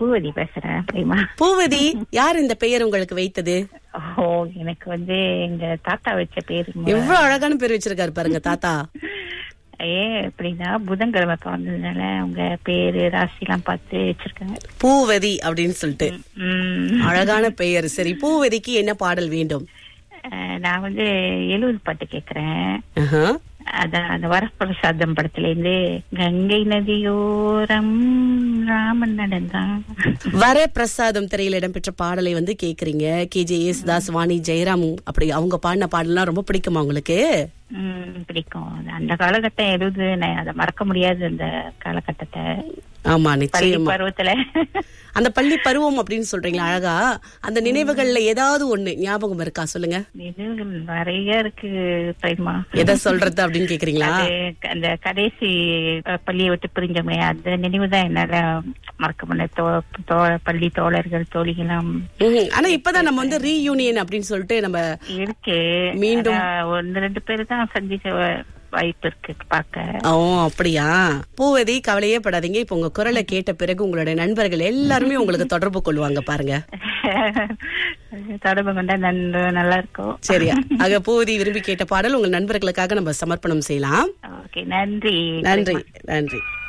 பூவதி பேசுறேன் பிரேமா பூவதி யார் இந்த பெயர் உங்களுக்கு வைத்தது ஓ எனக்கு வந்து எங்க தாத்தா வச்ச பேரு எவ்வளவு அழகான பேர் வச்சிருக்காரு பாருங்க தாத்தா ஏ எப்படின்னா புதன்கிழமை பிறந்ததுனால அவங்க பேரு ராசி எல்லாம் பார்த்து வச்சிருக்காங்க பூவதி அப்படின்னு சொல்லிட்டு உம் அழகான பெயர் சரி பூவதிக்கு என்ன பாடல் வேண்டும் அஹ், நான் வந்து எழுவது பாட்டு கேக்குறேன் ஆஹா. அதான் அந்த வரப்பிரசாதம் படத்துல இருந்து கங்கை நதியோரம் ராமன் நடந்தான் வர பிரசாதம் திரையில இடம்பெற்ற பாடலை வந்து கேக்குறீங்க கே ஜே யேசுதாஸ் வாணி ஜெயராம் அப்படி அவங்க பாடின பாடல்லாம் ரொம்ப பிடிக்குமா உங்களுக்கு உம் பிடிக்கும் அந்த காலகட்டம் எழுது நான் அதை மறக்க முடியாது அந்த காலகட்டத்தை ஆமா பள்ளி நிச்சயமா பருவத்துல அந்த பள்ளி பருவம் அப்படின்னு சொல்றீங்களா அழகா அந்த நினைவுகள்ல ஏதாவது ஒண்ணு ஞாபகம் இருக்கா சொல்லுங்க நினைவுகள் நிறைய இருக்கு பிரேமா எதை சொல்றது அப்படின்னு கேக்குறீங்களா அது அந்த கடைசி அஹ், பள்ளியை விட்டு பிரிஞ்சோமே அந்த நினைவு தான் என்னால மறக்க முடியல தோ- தோ- பள்ளி தோழர்கள் தோழிகளாம் ம்ஹும். ஆனா இப்பதான் நம்ம வந்து ரீயூனியன் அப்படின்னு சொல்லிட்டு நம்ம இருக்கு மீண்டும். ஆனா, ஒன்னு ரெண்டு பேரு தான் சந்திக்க வ- வாய்ப்பு இருக்கு பார்க்க ஓ அப்படியா பூவதி கவலையே படாதீங்க இப்ப உங்க குரலை கேட்ட பிறகு உங்களுடைய நண்பர்கள் எல்லாருமே உங்களுக்கு தொடர்பு கொள்வாங்க பாருங்க தொடர்பு கொண்டா நன்று நல்லா இருக்கும் சரியா ஆக பூவதி விரும்பி கேட்ட பாடல் உங்கள் நண்பர்களுக்காக நம்ம சமர்ப்பணம் செய்யலாம் ஓகே நன்றி நன்றி நன்றி